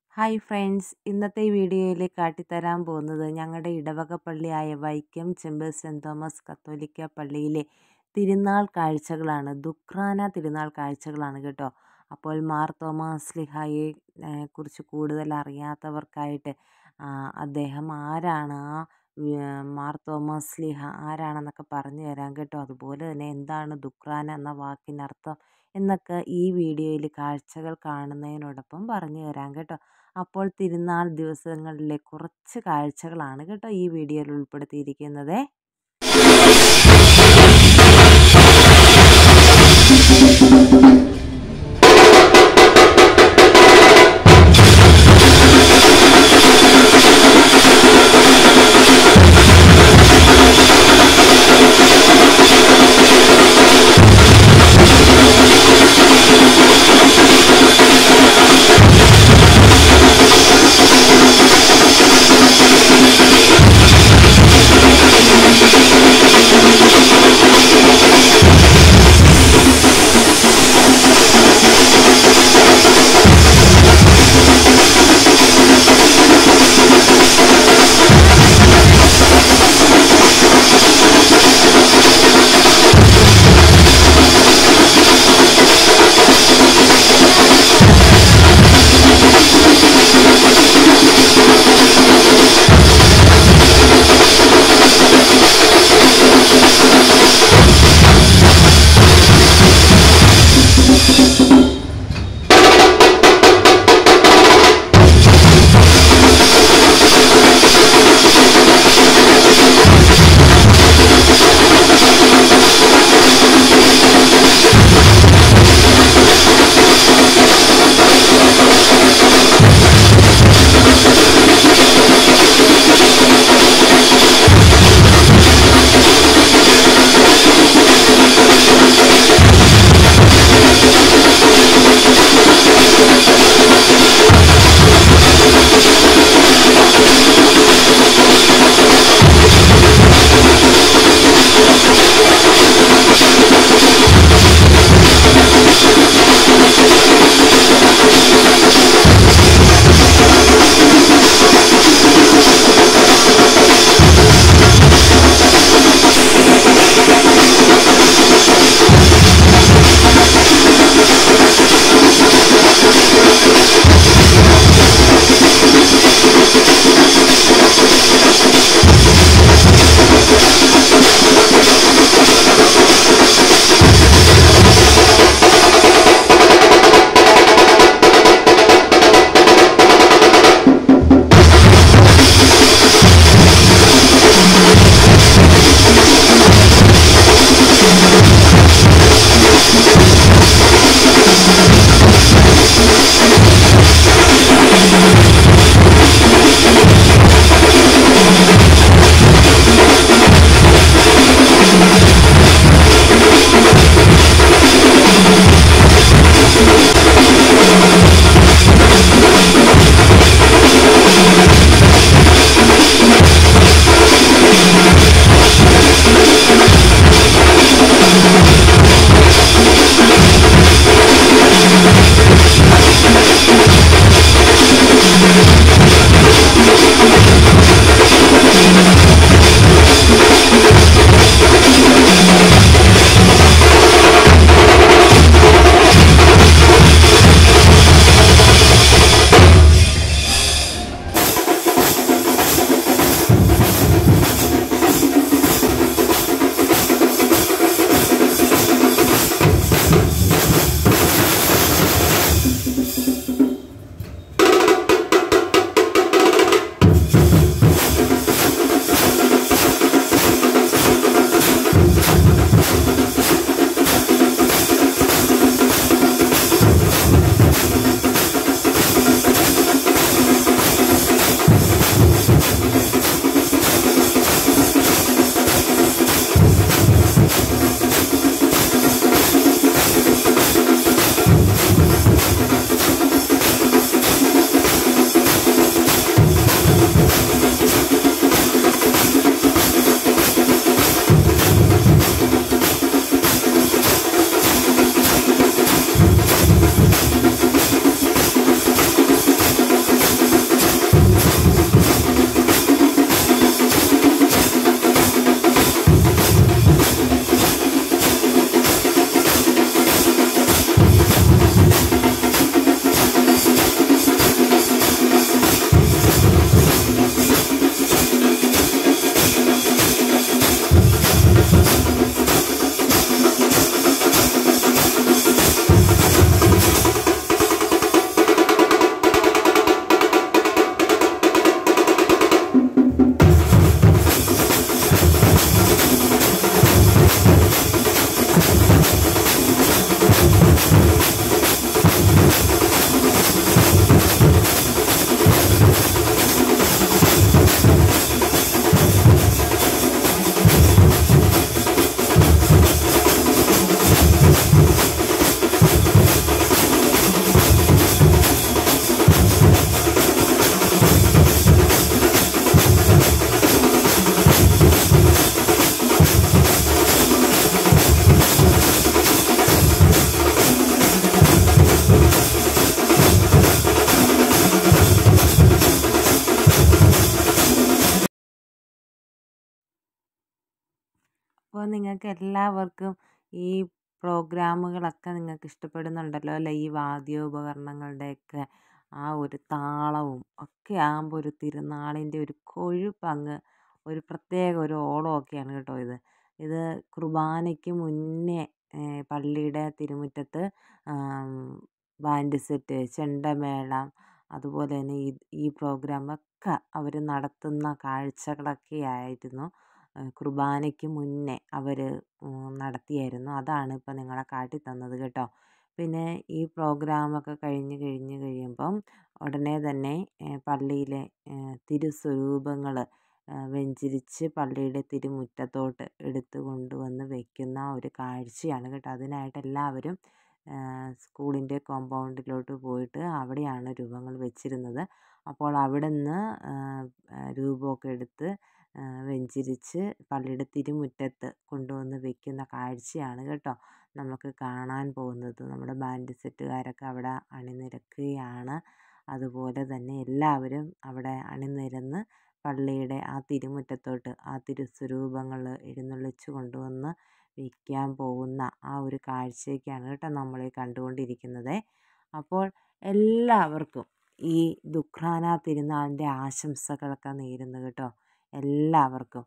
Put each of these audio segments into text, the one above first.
hi friends ഇന്നത്തെ ഈ വീഡിയോയിൽ കാട്ടിത്തരാൻ പോകുന്നത് ഞങ്ങളുടെ ഇടവക പള്ളിയായ വൈക്കം ചെമ്പ് സെൻറ് തോമസ് കത്തോലിക്ക പള്ളിയിലെ തിരുനാൾ കാഴ്ചകളാണ് ദുഃഖ്രാന തിരുനാൾ കാഴ്ചകളാണ് കേട്ടോ അപ്പോൾ മാർ തോമാസ് ലിഹായെ കുറിച്ച് കൂടുതൽ അറിയാത്തവർക്കായിട്ട് അദ്ദേഹം ആരാണ് ആ മാർ തോമസ് ലിഹ ആരാണെന്നൊക്കെ പറഞ്ഞു തരാം കേട്ടോ അതുപോലെ തന്നെ എന്താണ് ദുഃഖ്രാന എന്ന വാക്കിനർത്ഥം എന്നൊക്കെ ഈ വീഡിയോയിൽ കാഴ്ചകൾ കാണുന്നതിനോടൊപ്പം പറഞ്ഞു തരാം കേട്ടോ അപ്പോൾ തിരുനാൾ ദിവസങ്ങളിലെ കുറച്ച് കാഴ്ചകളാണ് കേട്ടോ ഈ വീഡിയോയിൽ ഉൾപ്പെടുത്തിയിരിക്കുന്നത് അപ്പോൾ നിങ്ങൾക്ക് എല്ലാവർക്കും ഈ പ്രോഗ്രാമുകളൊക്കെ നിങ്ങൾക്ക് ഇഷ്ടപ്പെടുന്നുണ്ടല്ലോ അല്ലേ ഈ വാദ്യോപകരണങ്ങളുടെയൊക്കെ ആ ഒരു താളവും ഒക്കെ ആകുമ്പോൾ ഒരു തിരുനാളിൻ്റെ ഒരു കൊഴുപ്പങ്ങ് ഒരു പ്രത്യേക ഒരു ഓളമൊക്കെയാണ് കേട്ടോ ഇത് ഇത് കുർബാനയ്ക്ക് മുന്നേ പള്ളിയുടെ തിരുമുറ്റത്ത് ബാൻഡ് സെറ്റ് ചെണ്ടമേളം അതുപോലെ തന്നെ ഈ ഈ പ്രോഗ്രാമൊക്കെ അവർ നടത്തുന്ന കാഴ്ചകളൊക്കെ ആയിരുന്നു കുർബാനയ്ക്ക് മുന്നേ അവർ നടത്തിയായിരുന്നു അതാണ് ഇപ്പോൾ നിങ്ങളെ കാട്ടിത്തന്നത് കേട്ടോ പിന്നെ ഈ പ്രോഗ്രാമൊക്കെ കഴിഞ്ഞ് കഴിഞ്ഞ് കഴിയുമ്പം ഉടനെ തന്നെ പള്ളിയിലെ തിരുസ്വരൂപങ്ങൾ വെഞ്ചരിച്ച് പള്ളിയുടെ തിരുമുറ്റത്തോട്ട് എടുത്ത് കൊണ്ടുവന്ന് വയ്ക്കുന്ന ഒരു കാഴ്ചയാണ് കേട്ടോ അതിനായിട്ട് എല്ലാവരും സ്കൂളിൻ്റെ കോമ്പൗണ്ടിലോട്ട് പോയിട്ട് അവിടെയാണ് രൂപങ്ങൾ വെച്ചിരുന്നത് അപ്പോൾ അവിടെ നിന്ന് രൂപമൊക്കെ എടുത്ത് വെഞ്ചരിച്ച് പള്ളിയുടെ തിരുമുറ്റത്ത് കൊണ്ടുവന്ന് വയ്ക്കുന്ന കാഴ്ചയാണ് കേട്ടോ നമുക്ക് കാണാൻ പോകുന്നത് നമ്മുടെ ബാൻഡ് സെറ്റുകാരൊക്കെ അവിടെ അണിനിരക്കുകയാണ് അതുപോലെ തന്നെ എല്ലാവരും അവിടെ അണിനിരന്ന് പള്ളിയുടെ ആ തിരുമുറ്റത്തോട്ട് ആ തിരുസ്വരൂപങ്ങൾ എഴുന്നള്ളിച്ച് കൊണ്ടുവന്ന് വയ്ക്കാൻ പോകുന്ന ആ ഒരു കാഴ്ചയൊക്കെയാണ് കേട്ടോ നമ്മൾ ഈ കണ്ടുകൊണ്ടിരിക്കുന്നത് അപ്പോൾ എല്ലാവർക്കും ഈ ദുഃഖ്രാന തിരുനാളിൻ്റെ ആശംസകളൊക്കെ നേരുന്നു കേട്ടോ എല്ലാവർക്കും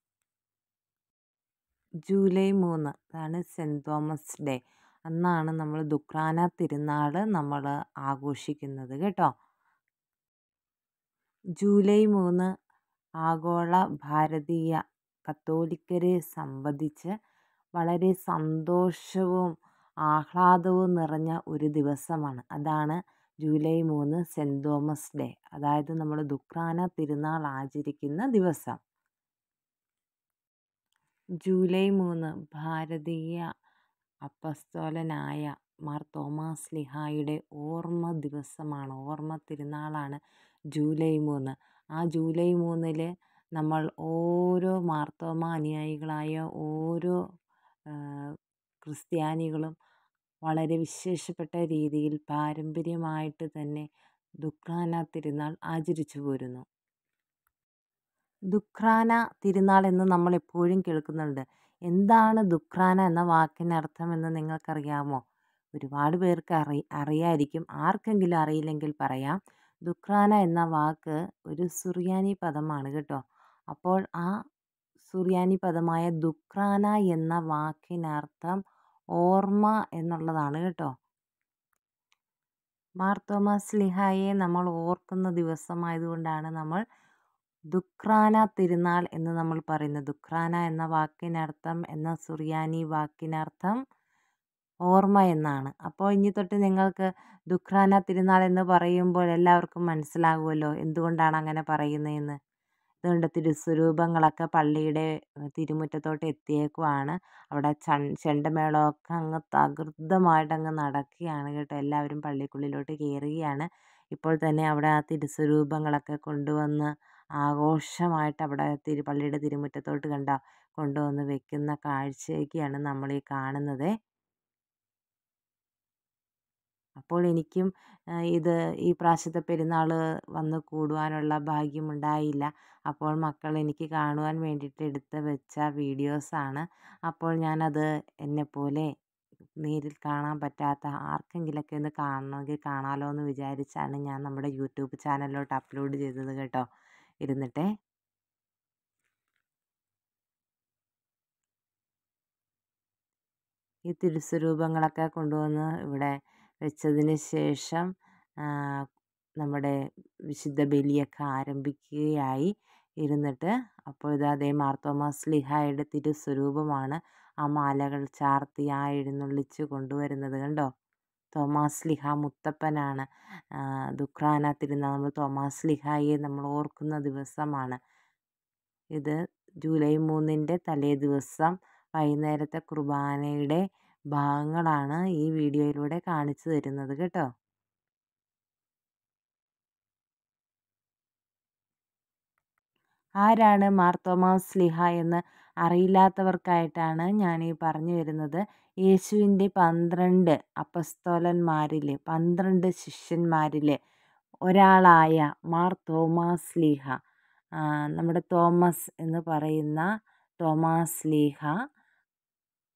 ജൂലൈ മൂന്ന് അതാണ് സെൻറ്റ് തോമസ് ഡേ അന്നാണ് നമ്മൾ ദുഃഖ്രാന തിരുനാൾ നമ്മൾ ആഘോഷിക്കുന്നത് കേട്ടോ ജൂലൈ മൂന്ന് ആഗോള ഭാരതീയ കത്തോലിക്കരെ സംബന്ധിച്ച് വളരെ സന്തോഷവും ആഹ്ലാദവും നിറഞ്ഞ ഒരു ദിവസമാണ് അതാണ് ജൂലൈ മൂന്ന് സെൻറ്റ് തോമസ് ഡേ അതായത് നമ്മൾ ദുഃഖ്രാന തിരുനാൾ ആചരിക്കുന്ന ദിവസം ജൂലൈ മൂന്ന് ഭാരതീയ അപ്പസ്തോലനായ മാർ തോമാസ് ലിഹായുടെ ഓർമ്മ ദിവസമാണ് ഓർമ്മ തിരുനാളാണ് ജൂലൈ മൂന്ന് ആ ജൂലൈ മൂന്നിൽ നമ്മൾ ഓരോ മാർത്തോമ അനുയായികളായ ഓരോ ക്രിസ്ത്യാനികളും വളരെ വിശേഷപ്പെട്ട രീതിയിൽ പാരമ്പര്യമായിട്ട് തന്നെ ദുഃഖ്രാന തിരുനാൾ ആചരിച്ചു പോരുന്നു ദുഃഖ്രാന തിരുനാൾ എന്ന് നമ്മൾ എപ്പോഴും കേൾക്കുന്നുണ്ട് എന്താണ് ദുഃഖ്രാന എന്ന വാക്കിനർത്ഥം എന്ന് നിങ്ങൾക്കറിയാമോ ഒരുപാട് പേർക്ക് അറി അറിയായിരിക്കും ആർക്കെങ്കിലും അറിയില്ലെങ്കിൽ പറയാം ദുഃഖ്രാന എന്ന വാക്ക് ഒരു സുറിയാനി പദമാണ് കേട്ടോ അപ്പോൾ ആ സുറിയാനി പദമായ ദുഃഖ്രാന എന്ന വാക്കിനർത്ഥം ഓർമ്മ എന്നുള്ളതാണ് കേട്ടോ മാർ തോമസ് ലിഹായെ നമ്മൾ ഓർക്കുന്ന ദിവസമായതുകൊണ്ടാണ് നമ്മൾ ദുഃഖ്രാന തിരുനാൾ എന്ന് നമ്മൾ പറയുന്നത് ദുഃഖ്രാന എന്ന വാക്കിനർത്ഥം എന്ന സുറിയാനി വാക്കിനർത്ഥം ഓർമ്മ എന്നാണ് അപ്പോൾ ഇനി തൊട്ട് നിങ്ങൾക്ക് ദുഃഖ്രാന തിരുനാൾ എന്ന് പറയുമ്പോൾ എല്ലാവർക്കും മനസ്സിലാകുമല്ലോ എന്തുകൊണ്ടാണ് അങ്ങനെ പറയുന്നതെന്ന് അതുകൊണ്ട് തിരുസ്വരൂപങ്ങളൊക്കെ പള്ളിയുടെ തിരുമുറ്റത്തോട്ട് എത്തിയേക്കുവാണ് അവിടെ ചൺ ചെണ്ടമേളമൊക്കെ അങ്ങ് തകൃതമായിട്ട് അങ്ങ് നടക്കുകയാണ് കേട്ടോ എല്ലാവരും പള്ളിക്കുള്ളിലോട്ട് കയറുകയാണ് ഇപ്പോൾ തന്നെ അവിടെ ആ തിരുസ്വരൂപങ്ങളൊക്കെ കൊണ്ടുവന്ന് ആഘോഷമായിട്ട് അവിടെ തിരു പള്ളിയുടെ തിരുമുറ്റത്തോട്ട് കണ്ട കൊണ്ടുവന്ന് വെക്കുന്ന കാഴ്ചയൊക്കെയാണ് നമ്മൾ ഈ കാണുന്നത് അപ്പോൾ എനിക്കും ഇത് ഈ പ്രാവശ്യത്തെ പെരുന്നാൾ വന്ന് കൂടുവാനുള്ള ഭാഗ്യമുണ്ടായില്ല അപ്പോൾ മക്കൾ എനിക്ക് കാണുവാൻ വേണ്ടിയിട്ട് എടുത്ത് വെച്ച വീഡിയോസാണ് അപ്പോൾ ഞാനത് എന്നെപ്പോലെ നേരിൽ കാണാൻ പറ്റാത്ത ആർക്കെങ്കിലുമൊക്കെ ഒന്ന് കാണണമെങ്കിൽ കാണാമല്ലോ എന്ന് വിചാരിച്ചാണ് ഞാൻ നമ്മുടെ യൂട്യൂബ് ചാനലിലോട്ട് അപ്ലോഡ് ചെയ്തത് കേട്ടോ ഇരുന്നിട്ടേ ഈ തിരുസ്വരൂപങ്ങളൊക്കെ കൊണ്ടുവന്ന് ഇവിടെ വെച്ചതിന് ശേഷം നമ്മുടെ വിശുദ്ധ ബലിയൊക്കെ ആരംഭിക്കുകയായി ഇരുന്നിട്ട് അപ്പോൾ ഇതാ അതേ മാർത്തോമാസ് ലിഹായുടെ തിരുസ്വരൂപമാണ് ആ മാലകൾ ചാർത്തി ആ എഴുന്നള്ളിച്ച് കൊണ്ടുവരുന്നത് കണ്ടോ തോമാസ് ലിഹ മുത്തപ്പനാണ് ദുഃഖ്രാന തിരുനാൾ നമ്മൾ തോമാസ് ലിഹായെ നമ്മൾ ഓർക്കുന്ന ദിവസമാണ് ഇത് ജൂലൈ മൂന്നിൻ്റെ തലേ ദിവസം വൈകുന്നേരത്തെ കുർബാനയുടെ ഭാഗങ്ങളാണ് ഈ വീഡിയോയിലൂടെ കാണിച്ചു തരുന്നത് കേട്ടോ ആരാണ് മാർ തോമാസ് ലിഹ എന്ന് അറിയില്ലാത്തവർക്കായിട്ടാണ് ഞാൻ ഈ പറഞ്ഞു വരുന്നത് യേശുവിൻ്റെ പന്ത്രണ്ട് അപ്പസ്തോലന്മാരിൽ പന്ത്രണ്ട് ശിഷ്യന്മാരിൽ ഒരാളായ മാർ തോമാസ് ലീഹ നമ്മുടെ തോമസ് എന്ന് പറയുന്ന തോമാസ് ലീഹ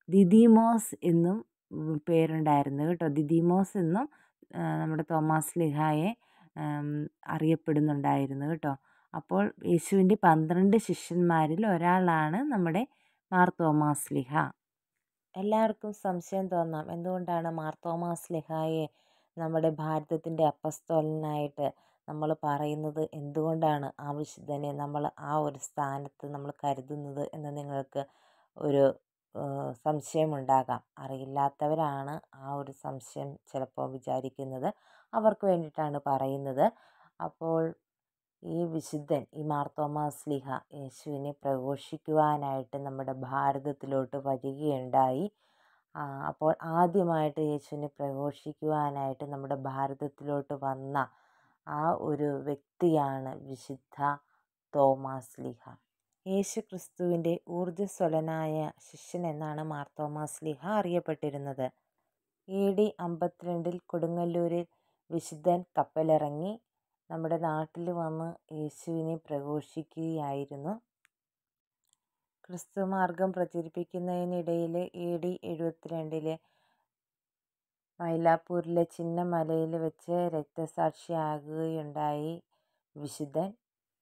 ദിദിമോസ് എന്നും പേരുണ്ടായിരുന്നു കേട്ടോ ദിദിമോസ് എന്നും നമ്മുടെ തോമാസ് ലിഹായെ അറിയപ്പെടുന്നുണ്ടായിരുന്നു കേട്ടോ അപ്പോൾ യേശുവിൻ്റെ പന്ത്രണ്ട് ശിഷ്യന്മാരിൽ ഒരാളാണ് നമ്മുടെ മാർ തോമാസ് ലിഹ എല്ലാവർക്കും സംശയം തോന്നാം എന്തുകൊണ്ടാണ് മാർ തോമാസ് ലിഹായെ നമ്മുടെ ഭാരതത്തിൻ്റെ അപ്പസ്തോലനായിട്ട് നമ്മൾ പറയുന്നത് എന്തുകൊണ്ടാണ് ആ വിശുദ്ധനെ നമ്മൾ ആ ഒരു സ്ഥാനത്ത് നമ്മൾ കരുതുന്നത് എന്ന് നിങ്ങൾക്ക് ഒരു സംശയമുണ്ടാകാം അറിയില്ലാത്തവരാണ് ആ ഒരു സംശയം ചിലപ്പോൾ വിചാരിക്കുന്നത് അവർക്ക് വേണ്ടിയിട്ടാണ് പറയുന്നത് അപ്പോൾ ഈ വിശുദ്ധൻ ഈ മാർ തോമാസ് ലീഹ യേശുവിനെ പ്രഘോഷിക്കുവാനായിട്ട് നമ്മുടെ ഭാരതത്തിലോട്ട് വരികയുണ്ടായി അപ്പോൾ ആദ്യമായിട്ട് യേശുവിനെ പ്രഘോഷിക്കുവാനായിട്ട് നമ്മുടെ ഭാരതത്തിലോട്ട് വന്ന ആ ഒരു വ്യക്തിയാണ് വിശുദ്ധ തോമാസ് ലീഹ യേശു ക്രിസ്തുവിൻ്റെ ഊർജ്ജസ്വലനായ ശിഷ്യൻ എന്നാണ് മാർ തോമാസ് ലീഹ അറിയപ്പെട്ടിരുന്നത് എ ഡി അമ്പത്തിരണ്ടിൽ കൊടുങ്ങല്ലൂരിൽ വിശുദ്ധൻ കപ്പലിറങ്ങി നമ്മുടെ നാട്ടിൽ വന്ന് യേശുവിനെ പ്രഘോഷിക്കുകയായിരുന്നു ക്രിസ്തുമാർഗം പ്രചരിപ്പിക്കുന്നതിനിടയിൽ എ ഡി എഴുപത്തിരണ്ടില് മൈലാപ്പൂരിലെ ചിന്നമലയിൽ വെച്ച് രക്തസാക്ഷിയാകുകയുണ്ടായി വിശുദ്ധൻ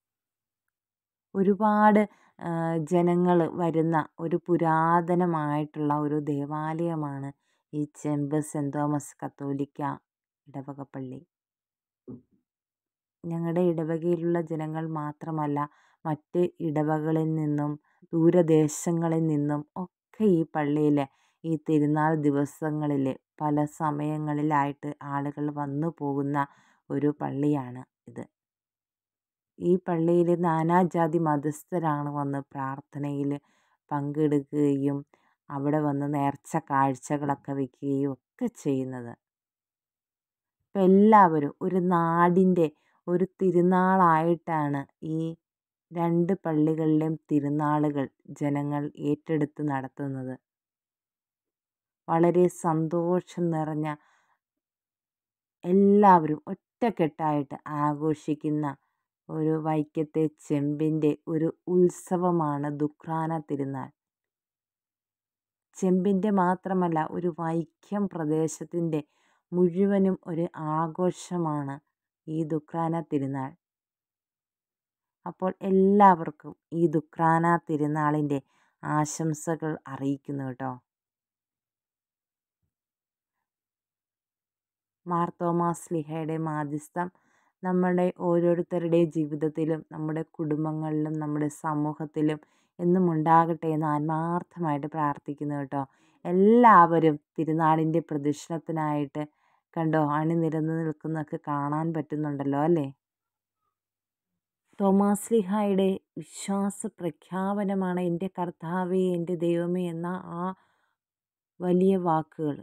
ഒരുപാട് ജനങ്ങൾ വരുന്ന ഒരു പുരാതനമായിട്ടുള്ള ഒരു ദേവാലയമാണ് ഈ ചെമ്പ് സെൻറ് തോമസ് കത്തോലിക്ക ഇടവക പള്ളി ഞങ്ങളുടെ ഇടവകയിലുള്ള ജനങ്ങൾ മാത്രമല്ല മറ്റ് ഇടവകളിൽ നിന്നും ദൂരദേശങ്ങളിൽ നിന്നും ഒക്കെ ഈ പള്ളിയിൽ ഈ തിരുനാൾ ദിവസങ്ങളിൽ പല സമയങ്ങളിലായിട്ട് ആളുകൾ വന്നു പോകുന്ന ഒരു പള്ളിയാണ് ഇത് ഈ പള്ളിയിൽ നാനാജാതി മതസ്ഥരാണ് വന്ന് പ്രാർത്ഥനയിൽ പങ്കെടുക്കുകയും അവിടെ വന്ന് നേർച്ച കാഴ്ചകളൊക്കെ വയ്ക്കുകയും ഒക്കെ ചെയ്യുന്നത് അപ്പം എല്ലാവരും ഒരു നാടിൻ്റെ ഒരു തിരുനാളായിട്ടാണ് ഈ രണ്ട് പള്ളികളിലെയും തിരുനാളുകൾ ജനങ്ങൾ ഏറ്റെടുത്ത് നടത്തുന്നത് വളരെ സന്തോഷം നിറഞ്ഞ എല്ലാവരും ഒറ്റക്കെട്ടായിട്ട് ആഘോഷിക്കുന്ന ഒരു വൈക്കത്തെ ചെമ്പിൻ്റെ ഒരു ഉത്സവമാണ് ദുഃഖ്രാന തിരുനാൾ ചെമ്പിൻ്റെ മാത്രമല്ല ഒരു വൈക്കം പ്രദേശത്തിൻ്റെ മുഴുവനും ഒരു ആഘോഷമാണ് ഈ ദുഃഖ്രാന തിരുനാൾ അപ്പോൾ എല്ലാവർക്കും ഈ ദുഃഖ്രാന തിരുനാളിൻ്റെ ആശംസകൾ അറിയിക്കുന്നു കേട്ടോ മാർ തോമാസ് ലിഹയുടെ മാധ്യസ്ഥം നമ്മുടെ ഓരോരുത്തരുടെയും ജീവിതത്തിലും നമ്മുടെ കുടുംബങ്ങളിലും നമ്മുടെ സമൂഹത്തിലും എന്നും ഉണ്ടാകട്ടെ എന്ന് ആത്മാർത്ഥമായിട്ട് പ്രാർത്ഥിക്കുന്നു കേട്ടോ എല്ലാവരും തിരുനാളിൻ്റെ പ്രദക്ഷിണത്തിനായിട്ട് കണ്ടോ അണിനിരന്ന് നിൽക്കുന്നതൊക്കെ കാണാൻ പറ്റുന്നുണ്ടല്ലോ അല്ലേ തോമാസ് ലിഹായുടെ വിശ്വാസ പ്രഖ്യാപനമാണ് എൻ്റെ കർത്താവേ എൻ്റെ ദൈവമേ എന്ന ആ വലിയ വാക്കുകൾ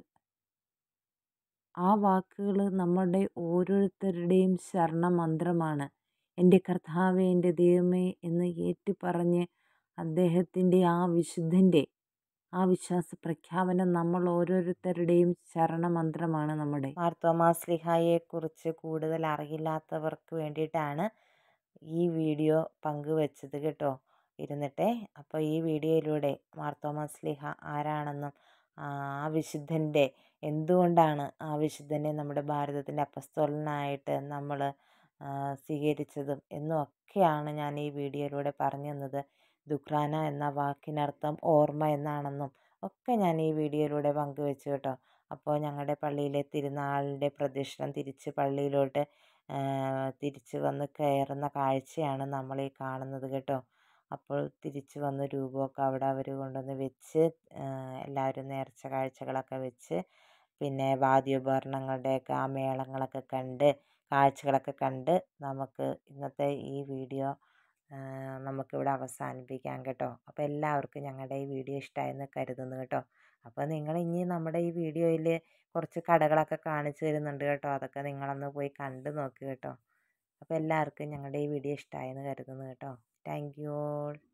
ആ വാക്കുകൾ നമ്മുടെ ഓരോരുത്തരുടെയും ശരണമന്ത്രമാണ് എൻ്റെ കർത്താവേ എൻ്റെ ദൈവമേ എന്ന് ഏറ്റുപറഞ്ഞ് അദ്ദേഹത്തിൻ്റെ ആ വിശുദ്ധൻ്റെ ആ വിശ്വാസ പ്രഖ്യാപനം നമ്മൾ ഓരോരുത്തരുടെയും ശരണമന്ത്രമാണ് നമ്മുടെ മാർ തോമാസ് ലിഹായെക്കുറിച്ച് കൂടുതൽ അറിയില്ലാത്തവർക്ക് വേണ്ടിയിട്ടാണ് ഈ വീഡിയോ പങ്കുവച്ചത് കേട്ടോ ഇരുന്നിട്ടെ അപ്പോൾ ഈ വീഡിയോയിലൂടെ മാർ തോമാസ് ലിഹ ആരാണെന്നും ആ വിശുദ്ധൻ്റെ എന്തുകൊണ്ടാണ് ആ വിശുദ്ധനെ നമ്മുടെ ഭാരതത്തിൻ്റെ അപ്പസ്തോലനായിട്ട് നമ്മൾ സ്വീകരിച്ചതും എന്നും ഒക്കെയാണ് ഞാൻ ഈ വീഡിയോയിലൂടെ പറഞ്ഞു തന്നത് ദുഃഖ്രാന എന്ന വാക്കിനർത്ഥം ഓർമ്മ എന്നാണെന്നും ഒക്കെ ഞാൻ ഈ വീഡിയോയിലൂടെ പങ്കുവെച്ചു കേട്ടോ അപ്പോൾ ഞങ്ങളുടെ പള്ളിയിലെ തിരുനാളിൻ്റെ പ്രദക്ഷിണം തിരിച്ച് പള്ളിയിലോട്ട് തിരിച്ച് വന്ന് കയറുന്ന കാഴ്ചയാണ് നമ്മൾ ഈ കാണുന്നത് കേട്ടോ അപ്പോൾ തിരിച്ച് വന്ന് രൂപമൊക്കെ അവിടെ അവർ കൊണ്ടുവന്ന് വെച്ച് എല്ലാവരും നേർച്ച കാഴ്ചകളൊക്കെ വെച്ച് പിന്നെ വാദ്യോപകരണങ്ങളുടെയൊക്കെ ആ മേളങ്ങളൊക്കെ കണ്ട് കാഴ്ചകളൊക്കെ കണ്ട് നമുക്ക് ഇന്നത്തെ ഈ വീഡിയോ നമുക്കിവിടെ അവസാനിപ്പിക്കാം കേട്ടോ അപ്പോൾ എല്ലാവർക്കും ഞങ്ങളുടെ ഈ വീഡിയോ ഇഷ്ടമായെന്ന് കരുതുന്നു കേട്ടോ അപ്പോൾ നിങ്ങൾ ഇനി നമ്മുടെ ഈ വീഡിയോയിൽ കുറച്ച് കടകളൊക്കെ കാണിച്ചു തരുന്നുണ്ട് കേട്ടോ അതൊക്കെ നിങ്ങളൊന്ന് പോയി കണ്ട് നോക്ക് കേട്ടോ അപ്പോൾ എല്ലാവർക്കും ഞങ്ങളുടെ ഈ വീഡിയോ ഇഷ്ടമായെന്ന് കരുതുന്നു കേട്ടോ താങ്ക് യു ഓൾ